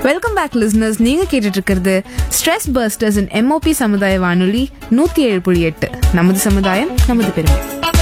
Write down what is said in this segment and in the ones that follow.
welcome back listeners நீங்க கேட்டுட்டு இருக்கிறது ஸ்ட்ரெஸ் பர்ஸ்டர்ஸ் இன் எம்ஓபி சமுதாய வானொலி நூத்தி ஏழு புள்ளி எட்டு நமது சமுதாயம் நமது பெருமை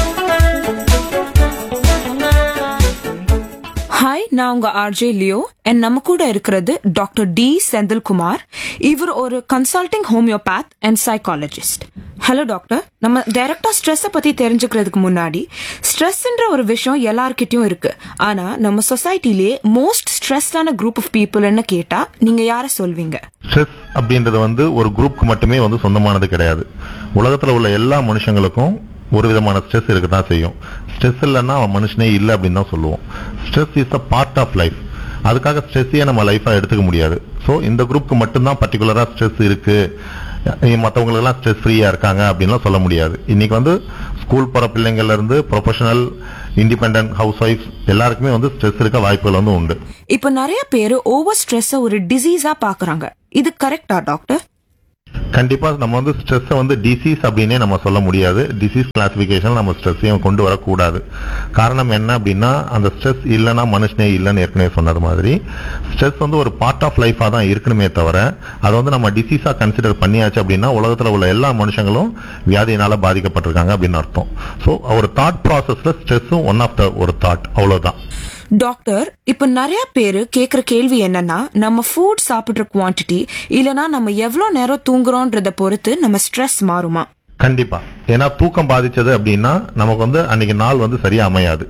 ஹாய் நான் உங்க ஆர்ஜே லியோ அண்ட் நம்ம கூட இருக்கிறது டாக்டர் டி செந்தில்குமார் இவர் ஒரு consulting homeopath and psychologist hello doctor நம்ம டைரக்டா ஸ்ட்ரெஸ்ஸை பத்தி தெரிஞ்சுக்கிறதுக்கு முன்னாடி ஸ்ட்ரெஸ்ன்ற ஒரு விஷயம் எல்லார்கிட்டயும் இருக்கு ஆனா நம்ம சொசைட்டிலேயே மோஸ்ட் ஸ்ட்ரெஸ்டான குரூப் ஆஃப் பீப்புள்னு கேட்டா நீங்க யார சொல்வீங்க ஸ்ட்ரெஸ் அப்படின்றது வந்து ஒரு குரூப்க்கு மட்டுமே வந்து சொந்தமானது கிடையாது உலகத்துல உள்ள எல்லா மனுஷங்களுக்கும் ஒரு விதமான ஸ்ட்ரெஸ் இருக்க தான் செய்யும் ஸ்ட்ரெஸ் இல்லைன்னா அவன் மனுஷனே இல்லை அப்படின்னு தான் சொல்லுவோம் stress is a part of life அதுக்காக ஸ்ட்ரெஸ்ஸையே நம்ம லைஃபா எடுத்துக்க முடியாது ஸோ இந்த குரூப்க்கு மட்டும்தான் பர்டிகுலரா ஸ்ட்ரெஸ் இருக்கு மற்றவங்களுக்கு எல்லாம் ஸ்ட்ரெஸ் ஃப்ரீயா இருக்காங்க அப்படின்லாம் சொல்ல முடியாது இன்னைக்கு வந்து ஸ்கூல் போற பிள்ளைங்கள்ல இருந்து ப்ரொஃபஷனல் இண்டிபெண்டன்ட் ஹவுஸ் ஒய்ஃப் எல்லாருக்குமே வந்து ஸ்ட்ரெஸ் இருக்க வாய்ப்புகள் வந்து உண்டு இப்ப நிறைய பேரு ஓவர் ஸ்ட்ரெஸ்ஸ ஒரு டிசீஸா பாக்குறாங்க இது கரெக்டா டாக்டர் கண்டிப்பா நம்ம வந்து ஸ்ட்ரெஸ் வந்து டிசீஸ் அப்படின்னே நம்ம சொல்ல முடியாது டிசீஸ் கிளாசிபிகேஷன் நம்ம ஸ்ட்ரெஸ்ஸையும் கொண்டு வரக்கூடாது காரணம் என்ன அப்படின்னா அந்த ஸ்ட்ரெஸ் இல்லைன்னா மனுஷனே இல்லைன்னு ஏற்கனவே சொன்னது மாதிரி ஸ்ட்ரெஸ் வந்து ஒரு பார்ட் ஆஃப் லைஃபா தான் இருக்கணுமே தவிர அதை வந்து நம்ம டிசீஸா கன்சிடர் பண்ணியாச்சு அப்படின்னா உலகத்துல உள்ள எல்லா மனுஷங்களும் வியாதியினால பாதிக்கப்பட்டிருக்காங்க அப்படின்னு அர்த்தம் ஸோ ஒரு தாட் ப்ராசஸ்ல ஸ்ட்ரெஸ்ஸும் ஒன் ஆஃப் த ஒரு தாட் அவ்வளவுதான் டாக்டர் இப்ப நிறைய பேரு கேக்குற கேள்வி என்னன்னா நம்ம ஃபுட் சாப்பிடுற குவாண்டிட்டி இல்லனா நம்ம எவ்வளவு நேரம் தூங்குறோன்றத பொறுத்து நம்ம ஸ்ட்ரெஸ் மாறுமா கண்டிப்பா ஏன்னா தூக்கம் பாதிச்சது அப்படின்னா நமக்கு வந்து அன்னைக்கு நாள் வந்து சரியா அமையாது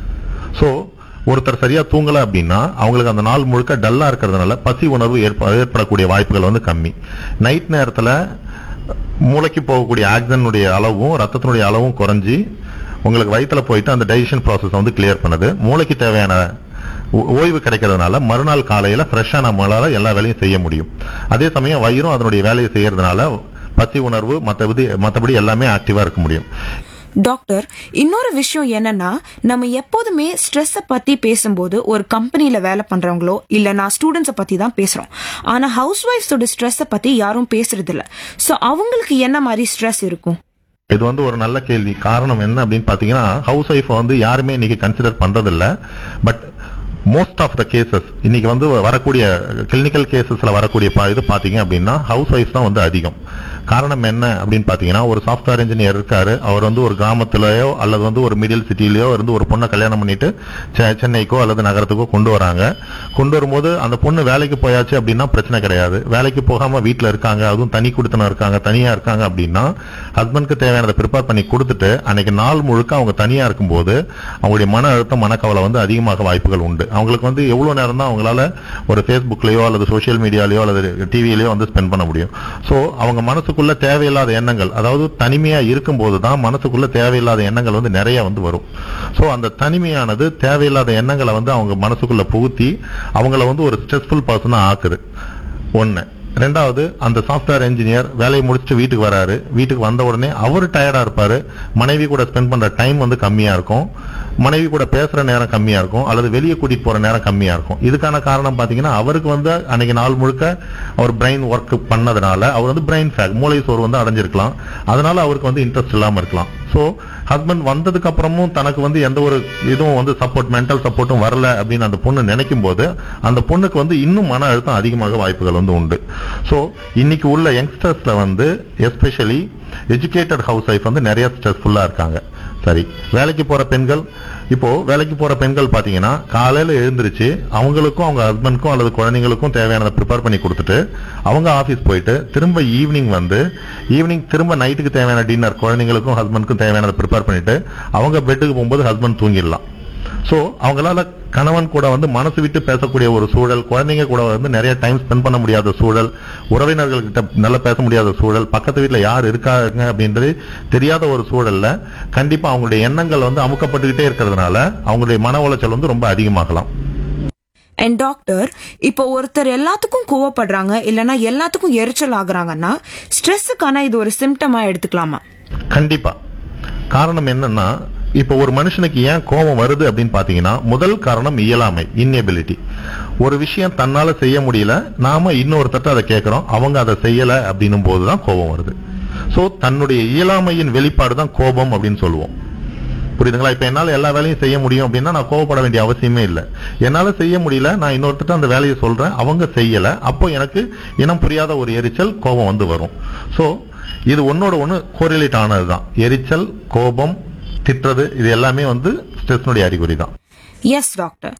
சோ ஒருத்தர் சரியா தூங்கல அப்படின்னா அவங்களுக்கு அந்த நாள் முழுக்க டல்லா இருக்கிறதுனால பசி உணர்வு ஏற்ப- ஏற்படக்கூடிய வாய்ப்புகள் வந்து கம்மி நைட் நேரத்துல மூளைக்கு போகக்கூடிய ஆக்சிஜனுடைய அளவும் ரத்தத்தினுடைய அளவும் குறைஞ்சி உங்களுக்கு வயித்துல போயிட்டு அந்த டைஜஷன் ப்ராசஸ் வந்து கிளியர் பண்ணுது மூளைக்கு தேவையான ஓ- ஓய்வு கிடைக்கிறதுனால மறுநாள் காலையில ஃப்ரெஷ்ஷா நம்மளால எல்லா வேலையும் செய்ய முடியும் அதே சமயம் வயிறும் அதனுடைய வேலையை செய்யறதுனால பசி உணர்வு மற்றபடி மற்றபடி எல்லாமே ஆக்டிவா இருக்க முடியும் டாக்டர் இன்னொரு விஷயம் என்னன்னா நம்ம எப்போதுமே ஸ்ட்ரெஸ்ஸ பத்தி பேசும்போது ஒரு கம்பெனில வேலை பண்றவங்களோ இல்லனா ஸ்டூடெண்ட்ஸ பத்தி தான் பேசுறோம் ஆனா ஹவுஸ் ஒய்ஃப்ஸோட ஸ்ட்ரெஸ்ஸ பத்தி யாரும் பேசுறது இல்ல சோ அவங்களுக்கு என்ன மாதிரி ஸ்ட்ரெஸ் இருக்கும் இது வந்து ஒரு நல்ல கேள்வி காரணம் என்ன அப்படின்னு பாத்தீங்கன்னா ஹவுஸ் ஒய்ஃப் வந்து யாருமே இன்னைக்கு கன்சிடர் பண்றது இல்ல but most of the cases இன்னைக்கு வந்து வரக்கூடிய கிளினிக்கல் கேசஸ்ல வரக்கூடிய பா- இது பாத்தீங்க அப்படின்னா ஹவுஸ் ஒய்ஃப் தான் வந்து அதிகம் காரணம் என்ன அப்படின்னு பாத்தீங்கன்னா ஒரு சாஃப்ட்வேர் இன்ஜினியர் இருக்காரு அவர் வந்து ஒரு கிராமத்திலயோ அல்லது வந்து ஒரு மிடில் சிட்டிலயோ இருந்து ஒரு பொண்ணை கல்யாணம் பண்ணிட்டு செ- சென்னைக்கோ அல்லது நகரத்துக்கோ கொண்டு வராங்க கொண்டு வரும்போது அந்த பொண்ணு வேலைக்கு போயாச்சு அப்படின்னா பிரச்சனை கிடையாது வேலைக்கு போகாம வீட்ல இருக்காங்க அதுவும் தனி குடுத்தனம் இருக்காங்க தனியா இருக்காங்க அப்படின்னா ஹஸ்பண்ட்க்கு தேவையானதை ப்ரிப்பேர் பண்ணி கொடுத்துட்டு அன்னைக்கு நாள் முழுக்க அவங்க தனியா இருக்கும்போது அவங்களுடைய மன அழுத்தம் மனக்கவலை வந்து அதிகமாக வாய்ப்புகள் உண்டு அவங்களுக்கு வந்து எவ்வளவு நேரம் தான் அவங்களால ஒரு ஃபேஸ்புக்லயோ அல்லது சோஷியல் மீடியாலயோ அல்லது டிவிலயோ வந்து ஸ்பெண்ட் பண்ண முடியும் சோ அவங்க மனசுக்குள்ள தேவையில்லாத எண்ணங்கள் அதாவது தனிமையா இருக்கும்போது தான் மனசுக்குள்ள தேவையில்லாத எண்ணங்கள் வந்து நிறைய வந்து வரும் சோ அந்த தனிமையானது தேவையில்லாத எண்ணங்களை வந்து அவங்க மனசுக்குள்ள புகுத்தி அவங்கள வந்து ஒரு ஸ்ட்ரெஸ்ஃபுல் பர்சனா ஆக்குது ஒண்ணு ரெண்டாவது அந்த சாஃப்ட்வேர் இன்ஜினியர் வேலையை முடிச்சுட்டு வீட்டுக்கு வராரு வீட்டுக்கு வந்த உடனே அவர் டயர்டா இருப்பாரு மனைவி கூட ஸ்பெண்ட் பண்ற டைம் வந்து கம்மியா இருக்கும் மனைவி கூட பேசுற நேரம் கம்மியா இருக்கும் அல்லது வெளியே கூட்டிட்டு போற நேரம் கம்மியா இருக்கும் இதுக்கான காரணம் பாத்தீங்கன்னா அவருக்கு வந்து அன்னைக்கு நாள் முழுக்க அவர் பிரெயின் ஒர்க் பண்ணதுனால அவர் வந்து பிரெயின் ஃபேக் மூளை சோறு வந்து அடைஞ்சிருக்கலாம் அதனால அவருக்கு வந்து இன்ட்ரெஸ்ட் இல்லாம இருக்கலாம் சோ ஹஸ்பண்ட் வந்ததுக்கு அப்புறமும் தனக்கு வந்து எந்த ஒரு இதுவும் வந்து சப்போர்ட் மென்டல் சப்போர்ட்டும் வரல அப்படின்னு அந்த பொண்ணு நினைக்கும் போது அந்த பொண்ணுக்கு வந்து இன்னும் மன அழுத்தம் அதிகமாக வாய்ப்புகள் வந்து உண்டு சோ இன்னைக்கு உள்ள யங்ஸ்டர்ஸ்ல வந்து எஸ்பெஷலி எஜுகேட்டட் ஹவுஸ் ஒய்ஃப் வந்து நிறைய ஸ்ட்ரெஸ்ஃபுல்லா இருக்காங்க சரி வேலைக்கு போற பெண்கள் இப்போ வேலைக்கு போற பெண்கள் பாத்தீங்கன்னா காலையில எழுந்திருச்சு அவங்களுக்கும் அவங்க ஹஸ்பண்ட்க்கும் அல்லது குழந்தைங்களுக்கும் தேவையானதை ப்ரிப்பேர் பண்ணி கொடுத்துட்டு அவங்க ஆபீஸ் போயிட்டு திரும்ப ஈவினிங் வந்து ஈவினிங் திரும்ப நைட்டுக்கு தேவையான டின்னர் குழந்தைங்களுக்கும் ஹஸ்பண்ட்க்கும் தேவையானதை ப்ரிப்பேர் பண்ணிட்டு அவங்க பெட்டுக்கு போகும்போது ஹஸ்பண்ட் தூங்கிடலாம் சோ அவங்களால கணவன் கூட வந்து மனசு விட்டு பேசக்கூடிய ஒரு சூழல் குழந்தைங்க கூட வந்து நிறைய டைம் ஸ்பெண்ட் பண்ண முடியாத சூழல் உறவினர்கள் கிட்ட நல்லா பேச முடியாத சூழல் பக்கத்து வீட்டுல யார் இருக்காங்க அப்படின்றது தெரியாத ஒரு சூழல்ல கண்டிப்பா அவங்களுடைய எண்ணங்கள் வந்து அமுக்கப்பட்டுக்கிட்டே இருக்கிறதுனால அவங்களுடைய மன உளைச்சல் வந்து ரொம்ப அதிகமாகலாம் அண்ட் டாக்டர் இப்போ ஒருத்தர் எல்லாத்துக்கும் கோவப்படுறாங்க இல்லனா எல்லாத்துக்கும் எரிச்சல் ஆகுறாங்கன்னா ஸ்ட்ரெஸ்ஸுக்கான இது ஒரு சிம்டமா எடுத்துக்கலாமா கண்டிப்பா காரணம் என்னன்னா இப்ப ஒரு மனுஷனுக்கு ஏன் கோபம் வருது அப்படின்னு பாத்தீங்கன்னா முதல் காரணம் இயலாமை இன்னெபிலிட்டி ஒரு விஷயம் தன்னால செய்ய முடியல நாம இன்னொருத்தட்ட அதை கேட்கிறோம் அவங்க அதை செய்யல அப்படின்னும் போதுதான் கோபம் வருது சோ தன்னுடைய இயலாமையின் வெளிப்பாடு தான் கோபம் அப்படின்னு சொல்லுவோம் புரியுதுங்களா இப்ப என்னால எல்லா வேலையும் செய்ய முடியும் அப்படின்னா நான் கோவப்பட வேண்டிய அவசியமே இல்லை என்னால செய்ய முடியல நான் இன்னொருத்தட்ட அந்த வேலையை சொல்றேன் அவங்க செய்யல அப்போ எனக்கு இனம் புரியாத ஒரு எரிச்சல் கோபம் வந்து வரும் சோ இது ஒன்னோட ஒண்ணு கோரிலேட் ஆனதுதான் எரிச்சல் கோபம் திட்டுறது இது எல்லாமே வந்து ஸ்ட்ரெஸ்னுடைய அறிகுறி தான் எஸ் டாக்டர்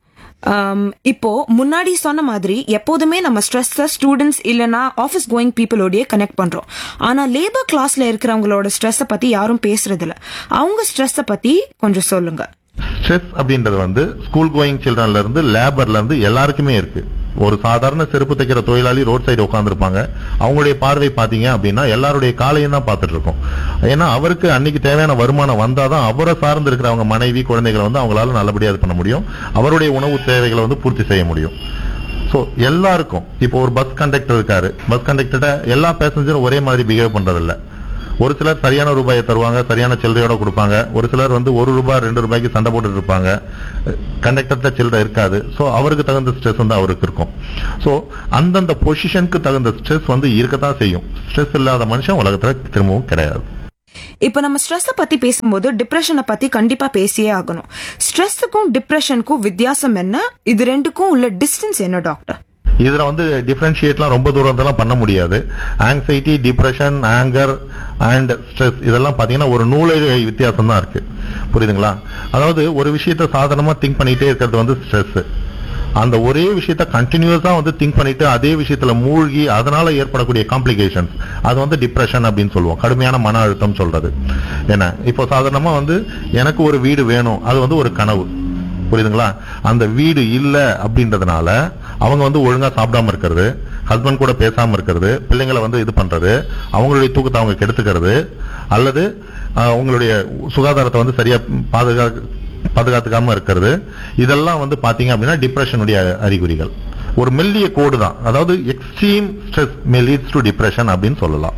இப்போ முன்னாடி சொன்ன மாதிரி எப்போதுமே நம்ம ஸ்ட்ரெஸ் ஸ்டூடெண்ட்ஸ் இல்லனா ஆஃபீஸ் கோயிங் பீப்புளோடய கனெக்ட் பண்றோம் ஆனா லேபர் கிளாஸ்ல இருக்கிறவங்களோட ஸ்ட்ரெஸ்ஸை பத்தி யாரும் பேசுறது இல்ல அவங்க ஸ்ட்ரெஸ்ஸை பத்தி கொஞ்சம் சொல்லுங்க ஸ்ட்ரெஸ் அப்படின்றது வந்து ஸ்கூல் கோயிங் சில்ட்ரன்ல இருந்து லேபர்ல இருந்து எல்லாருக்குமே இருக்கு ஒரு சாதாரண செருப்பு தைக்கிற தொழிலாளி ரோட் சைடு உட்காந்துருப்பாங்க அவங்களுடைய பார்வை பாத்தீங்க அப்படின்னா எல்லாருடைய காலையும் தான் பார்த்துட்டு இருக்கோம் ஏன்னா அவருக்கு அன்னைக்கு தேவையான வருமானம் வந்தாதான் அவரை சார்ந்து இருக்கிற அவங்க மனைவி குழந்தைகளை வந்து அவங்களால நல்லபடியா இது பண்ண முடியும் அவருடைய உணவு தேவைகளை வந்து பூர்த்தி செய்ய முடியும் சோ எல்லாருக்கும் இப்போ ஒரு பஸ் கண்டக்டர் இருக்காரு பஸ் கண்டக்டர்ட எல்லா பேசஞ்சரும் ஒரே மாதிரி பிஹேவ் பண்றதில்ல ஒரு சிலர் சரியான ரூபாயை தருவாங்க சரியான சில்லறையோட கொடுப்பாங்க ஒரு சிலர் வந்து ஒரு ரூபாய் ரெண்டு ரூபாய்க்கு சண்டை போட்டுட்டு இருப்பாங்க கண்டக்டர்கிட்ட சில்லறை இருக்காது சோ அவருக்கு தகுந்த ஸ்ட்ரெஸ் வந்து அவருக்கு இருக்கும் சோ அந்தந்த பொசிஷனுக்கு தகுந்த ஸ்ட்ரெஸ் வந்து இருக்கத்தான் செய்யும் ஸ்ட்ரெஸ் இல்லாத மனுஷன் உலகத்துல திரும்பவும் கிடையாது இப்ப நம்ம ஸ்ட்ரெஸ்ஸை பத்தி பேசும்போது டிப்ரெஷனை பத்தி கண்டிப்பா பேசியே ஆகணும் ஸ்ட்ரெஸ்ஸுக்கும் டிப்ரெஷனுக்கும் வித்தியாசம் என்ன இது ரெண்டுக்கும் உள்ள டிஸ்டன்ஸ் என்ன டாக்டர் இதுல வந்து டிஃபரன்ஷியேட்லாம் ரொம்ப தூரத்தெல்லாம் பண்ண முடியாது anxiety depression anger and stress இதெல்லாம் பாத்தீங்கன்னா ஒரு நூலக வித்தியாசம் தான் இருக்கு புரியுதுங்களா அதாவது ஒரு விஷயத்த சாதாரணமா திங்க் பண்ணிட்டே இருக்கிறது வந்து ஸ்ட்ரெஸ் அந்த ஒரே விஷயத்த கண்டினியூஸா வந்து திங்க் பண்ணிட்டு அதே விஷயத்துல மூழ்கி அதனால ஏற்படக்கூடிய காம்ப்ளிகேஷன்ஸ் அது வந்து டிப்ரெஷன் அப்படின்னு சொல்லுவோம் கடுமையான மன அழுத்தம் சொல்றது என்ன இப்போ சாதாரணமா வந்து எனக்கு ஒரு வீடு வேணும் அது வந்து ஒரு கனவு புரியுதுங்களா அந்த வீடு இல்ல அப்படின்றதுனால அவங்க வந்து ஒழுங்கா சாப்பிடாம இருக்கிறது ஹஸ்பண்ட் கூட பேசாம இருக்கிறது பிள்ளைங்களை வந்து இது பண்றது அவங்களுடைய தூக்கத்தை அவங்க கெடுத்துக்கிறது அல்லது ஆஹ், உங்களுடைய சுகாதாரத்தை வந்து சரியா பாதுகா பாதுகாத்துக்காம இருக்கிறது இதெல்லாம் வந்து பாத்தீங்க அப்படின்னா டிப்ரெஷனுடைய அறிகுறிகள் ஒரு மெல்லிய கோடு தான் அதாவது extreme stress may leads to depression அப்படின்னு சொல்லலாம்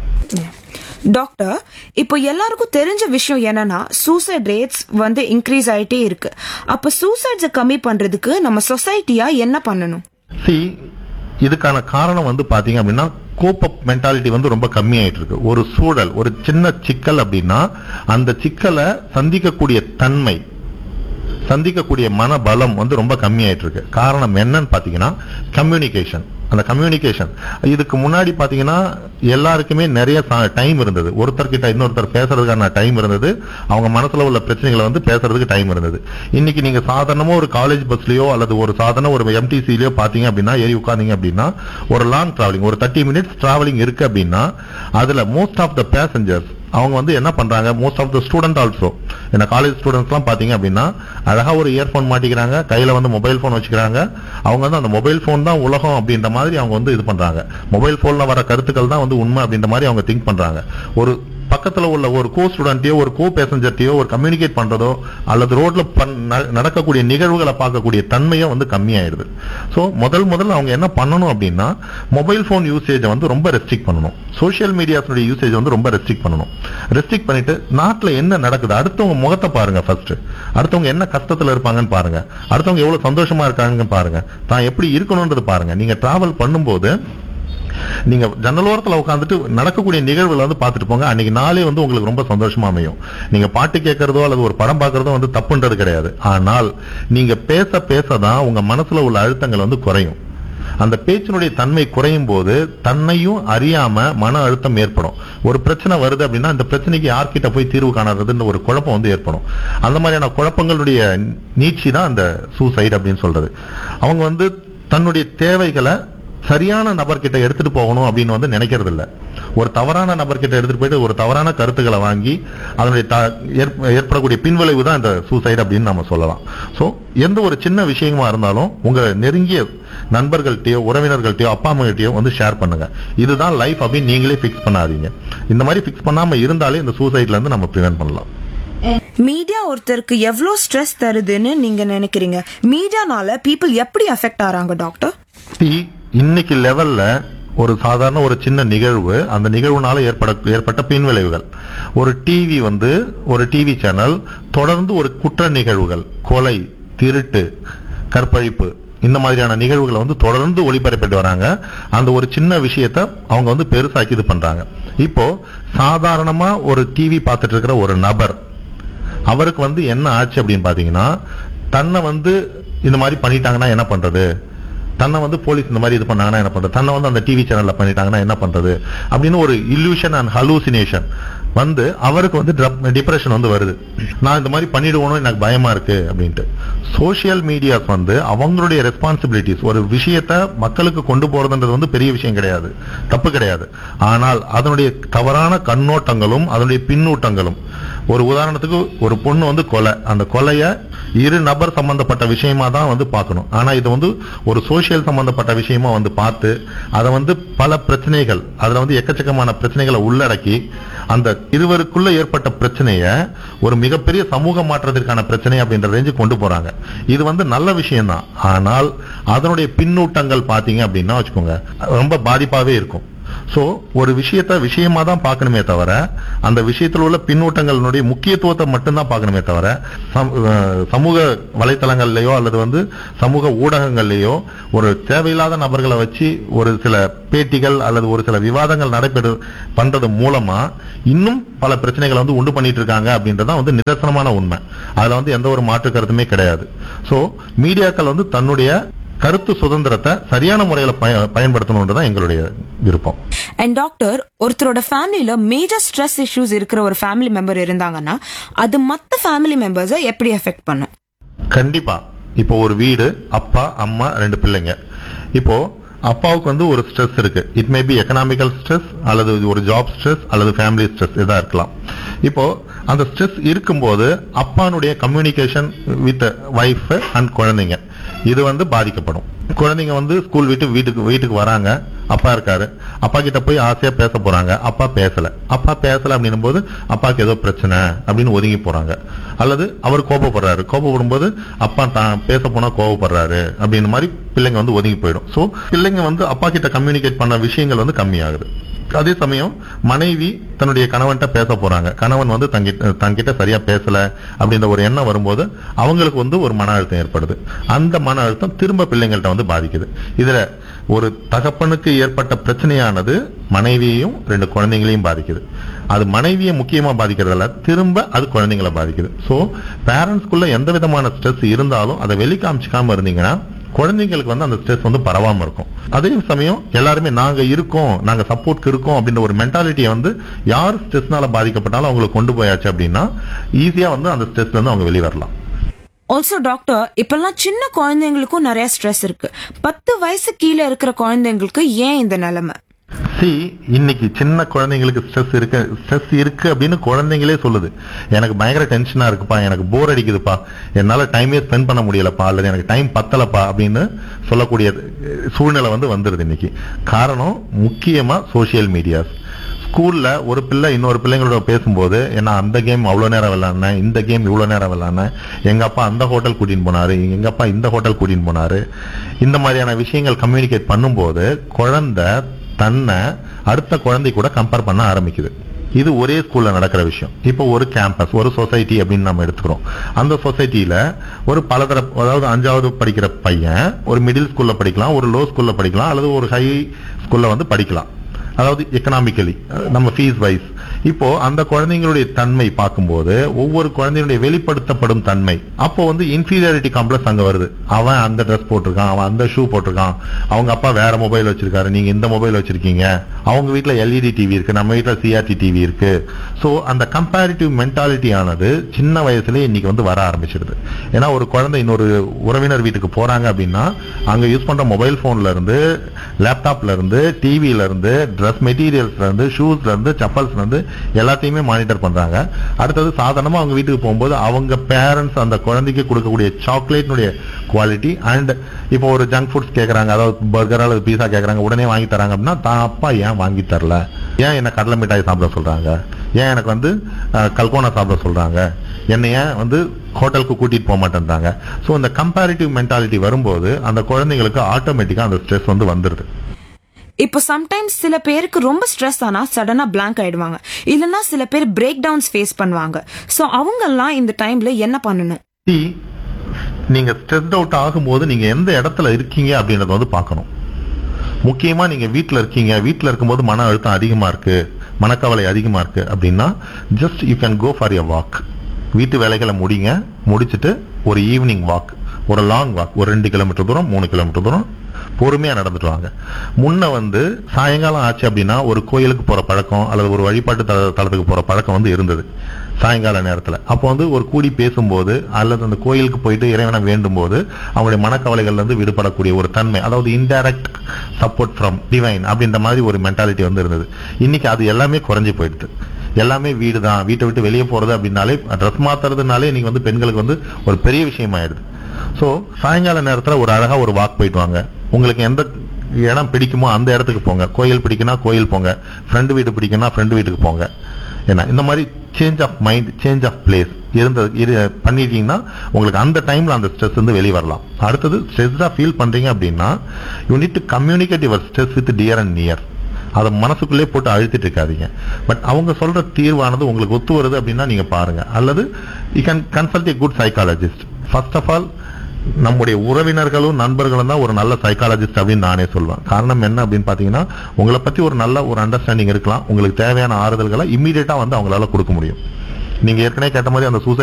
டாக்டர் இப்போ எல்லாருக்கும் தெரிஞ்ச விஷயம் என்னன்னா சூசைட் ரேட்ஸ் வந்து இன்க்ரீஸ் ஆயிட்டே இருக்கு அப்ப சூசைட்ஸை கம்மி பண்றதுக்கு நம்ம சொசைட்டியா என்ன பண்ணணும் சி இதுக்கான காரணம் வந்து பாத்தீங்க அப்படின்னா கோப்பப் மென்டாலிட்டி வந்து ரொம்ப கம்மியாயிட்டு இருக்கு ஒரு சூழல் ஒரு சின்ன சிக்கல் அப்படின்னா அந்த சிக்கலை சந்திக்கக்கூடிய தன்மை சந்திக்கக்கூடிய மனபலம் வந்து ரொம்ப கம்மியாயிட்டு இருக்கு காரணம் என்னன்னு பாத்தீங்கன்னா கம்யூனிகேஷன் அந்த கம்யூனிகேஷன் இதுக்கு முன்னாடி பாத்தீங்கன்னா எல்லாருக்குமே நிறைய டைம் இருந்தது ஒருத்தர் கிட்ட இன்னொருத்தர் பேசுறதுக்கான டைம் இருந்தது அவங்க மனசுல உள்ள பிரச்சனைகளை வந்து பேசுறதுக்கு டைம் இருந்தது இன்னைக்கு நீங்க சாதாரணமா ஒரு காலேஜ் பஸ்லயோ அல்லது ஒரு சாதாரண ஒரு எம்டிசிலயோ பாத்தீங்க அப்படின்னா ஏறி உட்கார்ந்தீங்க அப்படின்னா ஒரு லாங் டிராவலிங் ஒரு தேர்ட்டி மினிட்ஸ் டிராவலிங் இருக்கு அப்படின்னா அதுல மோஸ்ட் ஆஃப் த பேசஞ்சர்ஸ் அவங்க வந்து என்ன பண்றாங்க most of the student also என்ன காலேஜ் ஸ்டூடெண்ட்ஸ் எல்லாம் பாத்தீங்க அப்படின்னா அழகா ஒரு இயர்போன் மாட்டிக்கிறாங்க கையில வந்து மொபைல் போன் வச்சுக்கிறாங்க அவங்க வந்து அந்த மொபைல் போன் தான் உலகம் அப்படின்ற மாதிரி அவங்க வந்து இது பண்றாங்க மொபைல் போன்ல வர கருத்துக்கள் தான் வந்து உண்மை அப்படின்ற மாதிரி அவங்க திங்க் பண்றாங்க ஒரு பக்கத்துல உள்ள ஒரு கோ ஸ்டூடெண்ட்டையோ ஒரு கோ பேசஞ்சர்ட்டையோ ஒரு கம்யூனிகேட் பண்றதோ அல்லது ரோட்ல பண்- ந- நடக்கக்கூடிய நிகழ்வுகளை பார்க்கக்கூடிய தன்மையும் வந்து கம்மியாயிடுது சோ முதல் முதல்ல அவங்க என்ன பண்ணணும் அப்படின்னா மொபைல் போன் யூசேஜை வந்து ரொம்ப ரெஸ்ட்ரிக்ட் பண்ணணும் சோஷியல் மீடியாஸுடைய யூசேஜ் வந்து ரொம்ப ரெஸ்ட்ரிக்ட் பண்ணணும் ரெஸ்ட்ரிக்ட் பண்ணிட்டு நாட்டுல என்ன நடக்குது அடுத்தவங்க முகத்தை பாருங்க ஃபர்ஸ்ட் அடுத்தவங்க என்ன கஷ்டத்துல இருப்பாங்கன்னு பாருங்க அடுத்தவங்க எவ்வளவு சந்தோஷமா இருக்காங்கன்னு பாருங்க தான் எப்படி இருக்கணும்ன்றது பாருங்க நீங்க டிராவல் பண்ணும்போது நீங்க ஜன்னலோரத்துல உட்காந்துட்டு நடக்கக்கூடிய நிகழ்வுகளை வந்து பார்த்துட்டு போங்க அன்னைக்கு நாளே வந்து உங்களுக்கு ரொம்ப சந்தோஷமா அமையும் நீங்க பாட்டு கேட்கறதோ அல்லது ஒரு படம் பார்க்கறதோ வந்து தப்புன்றது கிடையாது ஆனால் நீங்க பேச பேசதான் உங்க மனசுல உள்ள அழுத்தங்கள் வந்து குறையும் அந்த பேச்சினுடைய தன்மை குறையும் போது தன்னையும் அறியாம மன அழுத்தம் ஏற்படும் ஒரு பிரச்சனை வருது அப்படின்னா இந்த பிரச்சனைக்கு யார்கிட்ட போய் தீர்வு காணறதுன்னு ஒரு குழப்பம் வந்து ஏற்படும் அந்த மாதிரியான குழப்பங்களுடைய நீட்சி தான் அந்த சூசைட் அப்படின்னு சொல்றது அவங்க வந்து தன்னுடைய தேவைகளை சரியான நபர்கிட்ட எடுத்துட்டு போகணும் அப்படின்னு வந்து நினைக்கிறது இல்ல ஒரு தவறான நபர்கிட்ட எடுத்துட்டு போயிட்டு ஒரு தவறான கருத்துக்களை வாங்கி அதனுடைய த- ஏற்ப- ஏற்படக்கூடிய பின்விளைவு தான் இந்த சூசைட் அப்படின்னு நம்ம சொல்லலாம் சோ எந்த ஒரு சின்ன விஷயமா இருந்தாலும் உங்க நெருங்கிய நண்பர்கள்ட்டயோ உறவினர்கள்ட்டயோ அப்பா அம்மாகிட்டயோ வந்து ஷேர் பண்ணுங்க இதுதான் லைஃப் அப்படின்னு நீங்களே ஃபிக்ஸ் பண்ணாதீங்க இந்த மாதிரி ஃபிக்ஸ் பண்ணாம இருந்தாலே இந்த சூசைட்ல இருந்து நம்ம ப்ரிவென்ட் பண்ணலாம் மீடியா ஒருத்தருக்கு எவ்வளவு ஸ்ட்ரெஸ் தருதுன்னு நீங்க நினைக்கிறீங்க மீடியானால பீப்புள் எப்படி அஃபெக்ட் ஆறாங்க டாக்டர் See, இன்னைக்கு லெவல்ல ஒரு சாதாரண ஒரு சின்ன நிகழ்வு அந்த நிகழ்வுனால ஏற்பட ஏற்பட்ட பின்விளைவுகள் ஒரு டிவி வந்து ஒரு டிவி சேனல் தொடர்ந்து ஒரு குற்ற நிகழ்வுகள் கொலை திருட்டு கற்பழிப்பு இந்த மாதிரியான நிகழ்வுகளை வந்து தொடர்ந்து ஒளிபரப்பிட்டு வராங்க அந்த ஒரு சின்ன விஷயத்த அவங்க வந்து பெருசாக்கி இது பண்றாங்க இப்போ சாதாரணமா ஒரு டிவி பார்த்துட்டு இருக்கிற ஒரு நபர் அவருக்கு வந்து என்ன ஆச்சு அப்படின்னு பாத்தீங்கன்னா தன்னை வந்து இந்த மாதிரி பண்ணிட்டாங்கன்னா என்ன பண்றது தன்னை வந்து போலீஸ் இந்த மாதிரி இது பண்ணாங்கன்னா என்ன பண்றது தன்னை வந்து அந்த டிவி சேனல்ல பண்ணிட்டாங்கன்னா என்ன பண்றது அப்படின்னு ஒரு illusion அண்ட் ஹலூசினேஷன் வந்து அவருக்கு வந்து டிப்ரெஷன் வந்து வருது நான் இந்த மாதிரி பண்ணிடுவோன்னு எனக்கு பயமா இருக்கு அப்படின்ட்டு சோஷியல் மீடியாஸ் வந்து அவங்களுடைய ரெஸ்பான்சிபிலிட்டிஸ் ஒரு விஷயத்த மக்களுக்கு கொண்டு போறதுன்றது வந்து பெரிய விஷயம் கிடையாது தப்பு கிடையாது ஆனால் அதனுடைய தவறான கண்ணோட்டங்களும் அதனுடைய பின்னூட்டங்களும் ஒரு உதாரணத்துக்கு ஒரு பொண்ணு வந்து கொலை அந்த கொலைய இரு நபர் சம்பந்தப்பட்ட விஷயமா தான் வந்து பார்க்கணும் ஆனா இது வந்து ஒரு சோசியல் சம்பந்தப்பட்ட விஷயமா வந்து பார்த்து அதை வந்து பல பிரச்சனைகள் அதுல வந்து எக்கச்சக்கமான பிரச்சனைகளை உள்ளடக்கி அந்த இருவருக்குள்ள ஏற்பட்ட பிரச்சனைய ஒரு மிகப்பெரிய சமூக மாற்றத்திற்கான பிரச்சனை அப்படின்ற ரேஞ்சு கொண்டு போறாங்க இது வந்து நல்ல விஷயம்தான் ஆனால் அதனுடைய பின்னூட்டங்கள் பாத்தீங்க அப்படின்னா வச்சுக்கோங்க ரொம்ப பாதிப்பாவே இருக்கும் சோ ஒரு விஷயத்த விஷயமா தான் பார்க்கணுமே தவிர அந்த விஷயத்தில் உள்ள பின்னூட்டங்களினுடைய முக்கியத்துவத்தை மட்டும்தான் பார்க்கணுமே தவிர சம்- அஹ் சமூக வலைத்தளங்கள்லயோ அல்லது வந்து சமூக ஊடகங்கள்லயோ ஒரு தேவையில்லாத நபர்களை வச்சு ஒரு சில பேட்டிகள் அல்லது ஒரு சில விவாதங்கள் நடைபெறு பண்றது மூலமா இன்னும் பல பிரச்சனைகளை வந்து உண்டு பண்ணிட்டு இருக்காங்க அப்படின்றதான் வந்து நிதர்சனமான உண்மை அதுல வந்து எந்த ஒரு மாற்று கருத்துமே கிடையாது சோ மீடியாக்கள் வந்து தன்னுடைய கருத்து சுதந்திரத்தை சரியான முறையில பய- பயன்படுத்தணும்ன்றதான் எங்களுடைய விருப்பம் அண்ட் டாக்டர் ஒருத்தரோட ஃபேமிலில மேஜர் ஸ்ட்ரெஸ் இஷ்யூஸ் இருக்கிற ஒரு ஃபேமிலி மெம்பர் இருந்தாங்கன்னா அது மத்த ஃபேமிலி மெம்பர்ஸை எப்படி எஃபெக்ட் பண்ணும் கண்டிப்பா இப்போ ஒரு வீடு அப்பா அம்மா ரெண்டு பிள்ளைங்க இப்போ அப்பாவுக்கு வந்து ஒரு ஸ்ட்ரெஸ் இருக்கு it may be economical stress அல்லது இது ஒரு ஜாப் ஸ்ட்ரெஸ் அல்லது ஃபேமிலி ஸ்ட்ரெஸ் இதா இருக்கலாம் இப்போ அந்த ஸ்ட்ரெஸ் இருக்கும்போது அப்பானுடைய கம்யூனிகேஷன் வித் வைஃப் அண்ட் குழந்தைங்க இது வந்து பாதிக்கப்படும் குழந்தைங்க வந்து ஸ்கூல் விட்டு வீட்டுக்கு வீட்டுக்கு வராங்க அப்பா இருக்காரு அப்பா கிட்ட போய் ஆசையா பேச போறாங்க அப்பா பேசல அப்பா பேசல அப்படின்னும் போது அப்பாக்கு ஏதோ பிரச்சனை அப்படின்னு ஒதுங்கி போறாங்க அல்லது அவர் கோபப்படுறாரு கோபப்படும் போது அப்பா தான் பேச போனா கோபப்படுறாரு அப்படின்னு மாதிரி பிள்ளைங்க வந்து ஒதுங்கி போயிடும் சோ பிள்ளைங்க வந்து அப்பா கிட்ட கம்யூனிகேட் பண்ண விஷயங்கள் வந்து கம்மியாகுது அதே சமயம் மனைவி தன்னுடைய கணவன்கிட்ட பேச போறாங்க கணவன் வந்து தங்கிட்ட தங்கிட்ட சரியா பேசல அப்படின்ற ஒரு எண்ணம் வரும்போது அவங்களுக்கு வந்து ஒரு மன அழுத்தம் ஏற்படுது அந்த மன அழுத்தம் திரும்ப பிள்ளைங்கள்ட்ட வந்து பாதிக்குது இதுல ஒரு தகப்பனுக்கு ஏற்பட்ட பிரச்சனையானது மனைவியையும் ரெண்டு குழந்தைங்களையும் பாதிக்குது அது மனைவியை முக்கியமா பாதிக்கிறதால திரும்ப அது குழந்தைங்களை பாதிக்குது சோ பேரண்ட்ஸ்குள்ள எந்த விதமான ஸ்ட்ரெஸ் இருந்தாலும் அதை வெளிக்காமிச்சிக்காம இருந்தீங்கன்னா குழந்தைங்களுக்கு வந்து அந்த ஸ்ட்ரெஸ் வந்து பரவாம இருக்கும் அதே சமயம் எல்லாருமே நாங்க இருக்கோம் நாங்க சப்போர்ட்க்கு இருக்கோம் அப்படின்ற ஒரு மென்டாலிட்டியை வந்து யார் ஸ்ட்ரெஸ்னால பாதிக்கப்பட்டாலும் அவங்களுக்கு கொண்டு போயாச்சு அப்படின்னா ஈஸியா வந்து அந்த ஸ்ட்ரெஸ்ல இருந்து அவங்க வெளியே வரலாம் ஆல்சோ டாக்டர் இப்பெல்லாம் சின்ன குழந்தைங்களுக்கும் நிறைய ஸ்ட்ரெஸ் இருக்கு பத்து வயசு கீழே இருக்கிற குழந்தைங்களுக்கு ஏன் இந்த நிலைமை சி இன்னைக்கு சின்ன குழந்தைங்களுக்கு ஸ்ட்ரெஸ் இருக்கு ஸ்ட்ரெஸ் இருக்கு அப்படின்னு குழந்தைங்களே சொல்லுது எனக்கு பயங்கர டென்ஷனா இருக்குப்பா எனக்கு போர் அடிக்குதுப்பா என்னால டைமே ஸ்பெண்ட் பண்ண முடியலப்பா அல்லது எனக்கு டைம் பத்தலப்பா அப்படின்னு சொல்லக்கூடிய அஹ், சூழ்நிலை வந்து வந்துருது இன்னைக்கு காரணம் முக்கியமா சோஷியல் மீடியாஸ் ஸ்கூல்ல ஒரு பிள்ளை இன்னொரு பிள்ளைங்களோட பேசும்போது ஏன்னா அந்த கேம் அவ்வளவு நேரம் விளையாடினேன் இந்த கேம் இவ்வளவு நேரம் விளையாடினேன் எங்க அப்பா அந்த ஹோட்டல் கூட்டின்னு போனாரு எங்க அப்பா இந்த ஹோட்டல் கூட்டின்னு போனாரு இந்த மாதிரியான விஷயங்கள் கம்யூனிகேட் பண்ணும்போது குழந்தை தன்னை அடுத்த குழந்தை கூட கம்பேர் பண்ண ஆரம்பிக்குது இது ஒரே ஸ்கூல்ல நடக்கிற விஷயம் இப்போ ஒரு கேம்பஸ் ஒரு சொசைட்டி அப்படின்னு நம்ம எடுத்துக்கிறோம் அந்த சொசைட்டில ஒரு பலதர அதாவது அஞ்சாவது படிக்கிற பையன் ஒரு மிடில் ஸ்கூல்ல படிக்கலாம் ஒரு லோ ஸ்கூல்ல படிக்கலாம் அல்லது ஒரு ஹை ஸ்கூல்ல வந்து படிக்கலாம் அதாவது எக்கனாமிக்கலி நம்ம ஃபீஸ் வைஸ் இப்போ அந்த குழந்தைங்களுடைய தன்மை பார்க்கும்போது ஒவ்வொரு குழந்தையுடைய வெளிப்படுத்தப்படும் தன்மை அப்போ வந்து இன்ஃபீரியாரிட்டி காம்ப்ளெக்ஸ் அங்க வருது அவன் அந்த ட்ரெஸ் போட்டிருக்கான் அவன் அந்த ஷூ போட்டிருக்கான் அவங்க அப்பா வேற மொபைல் வச்சிருக்காரு நீங்க இந்த மொபைல் வச்சிருக்கீங்க அவங்க வீட்ல எல்இடி டிவி இருக்கு நம்ம வீட்ல சிஆர்டி டிவி இருக்கு சோ அந்த கம்பேரிட்டிவ் மென்டாலிட்டி ஆனது சின்ன வயசுலயே இன்னைக்கு வந்து வர ஆரம்பிச்சிடுது ஏன்னா ஒரு குழந்தை இன்னொரு உறவினர் வீட்டுக்கு போறாங்க அப்படின்னா அங்க யூஸ் பண்ற மொபைல் போன்ல இருந்து லேப்டாப்ல இருந்து டிவில இருந்து ட்ரெஸ் மெட்டீரியல்ஸ்ல இருந்து ஷூஸ்ல இருந்து செப்பல்ஸ்ல இருந்து எல்லாத்தையுமே மானிட்டர் பண்றாங்க அடுத்தது சாதாரணமா அவங்க வீட்டுக்கு போகும்போது அவங்க பேரண்ட்ஸ் அந்த குழந்தைக்கு கொடுக்கக்கூடிய சாக்லேட்னுடைய குவாலிட்டி அண்ட் இப்போ ஒரு ஜங்க் ஃபுட்ஸ் கேக்குறாங்க அதாவது பர்கர் அல்லது பீஸா கேக்குறாங்க உடனே வாங்கி தராங்க அப்படின்னா தான் அப்பா ஏன் வாங்கி தரல ஏன் என்ன கடலை மிட்டாய் சாப்பிட சொல்றாங்க ஏன் எனக்கு வந்து அஹ், கல்கோனா சாப்பிட சொல்றாங்க என்னை ஏன் வந்து ஹோட்டலுக்கு கூட்டிட்டு போக மாட்டேன்றாங்க ஸோ இந்த கம்பேரிட்டிவ் மென்டாலிட்டி வரும்போது அந்த குழந்தைங்களுக்கு ஆட்டோமேட்டிக்கா அந்த ஸ்ட்ரெஸ் வந்து வந்துருது இப்போ சம்டைம்ஸ் சில பேருக்கு ரொம்ப ஸ்ட்ரெஸ் ஆனா சடனா blank ஆயிடுவாங்க இல்லனா சில பேர் பிரேக் டவுன்ஸ் ஃபேஸ் பண்ணுவாங்க சோ அவங்க எல்லாம் இந்த டைம்ல என்ன பண்ணணும் See, நீங்க ஸ்ட்ரெஸ்ட் அவுட் ஆகும்போது நீங்க எந்த இடத்துல இருக்கீங்க அப்படின்றத வந்து பார்க்கணும் முக்கியமா நீங்க வீட்ல இருக்கீங்க வீட்ல இருக்கும்போது மன அழுத்தம் அதிகமா இருக்கு மனக்கவலை அதிகமா இருக்கு அப்படின்னா just you can go for your walk வீட்டு வேலைகளை முடிங்க முடிச்சிட்டு ஒரு ஈவினிங் வாக் ஒரு லாங் வாக் ஒரு ரெண்டு கிலோமீட்டர் தூரம் மூணு கிலோமீட்டர் தூரம் பொறுமையா நடந்துட்டு வாங்க முன்ன வந்து சாயங்காலம் ஆச்சு அப்படின்னா ஒரு கோயிலுக்கு போற பழக்கம் அல்லது ஒரு வழிபாட்டு தல- தலத்துக்கு போற பழக்கம் வந்து இருந்தது சாயங்கால நேரத்துல அப்போ வந்து ஒரு கூடி பேசும்போது அல்லது அந்த கோயிலுக்கு போயிட்டு இறைவனை வேண்டும் போது அவங்களுடைய மனக்கவலைகள்ல இருந்து விடுபடக்கூடிய ஒரு தன்மை அதாவது இன்டைரக்ட் சப்போர்ட் ஃப்ரம் டிவைன் அப்படின்ற மாதிரி ஒரு மென்டாலிட்டி வந்து இருந்தது இன்னைக்கு அது எல்லாமே குறைஞ்சு போயிடுது எல்லாமே வீடு தான் வீட்டை விட்டு வெளியே போறது அப்படின்னாலே ட்ரெஸ் மாத்துறதுனாலே இன்னைக்கு வந்து பெண்களுக்கு வந்து ஒரு பெரிய விஷயம் ஆயிடுது சோ சாயங்கால நேரத்துல ஒரு அழகா ஒரு வாக் போயிட்டு வாங்க உங்களுக்கு எந்த இடம் பிடிக்குமோ அந்த இடத்துக்கு போங்க கோயில் பிடிக்குன்னா கோயில் போங்க ஃப்ரெண்டு வீடு பிடிக்குன்னா ஃப்ரெண்டு வீட்டுக்கு போங்க ஏன்னா இந்த மாதிரி change of mind change of place இருந்த இரு பண்ணிட்டீங்கன்னா உங்களுக்கு அந்த டைம்ல அந்த ஸ்ட்ரெஸ் வந்து வெளியே வரலாம் அடுத்தது ஸ்ட்ரெஸ்ஸா ஃபீல் பண்றீங்க அப்படின்னா you need to communicate your stress with dear and near அதை மனசுக்குள்ளே போட்டு அழுத்திட்டு இருக்காதீங்க பட் அவங்க சொல்ற தீர்வானது உங்களுக்கு ஒத்து வருது அப்படின்னா நீங்க பாருங்க அல்லது you can consult a good psychologist first of all நம்முடைய உறவினர்களும் நண்பர்களும் தான் ஒரு நல்ல சைக்காலஜிஸ்ட் அப்படின்னு நானே சொல்வேன் காரணம் என்ன அப்படின்னு பாத்தீங்கன்னா உங்களை பத்தி ஒரு நல்ல ஒரு அண்டர்ஸ்டாண்டிங் இருக்கலாம் உங்களுக்கு தேவையான ஆறுதல்களை இம்மீடியட்டா வந்து அவங்களால கொடுக்க முடியும் நீங்க ஏற்கனவே கேட்ட மாதிரி அந்த சூசைட்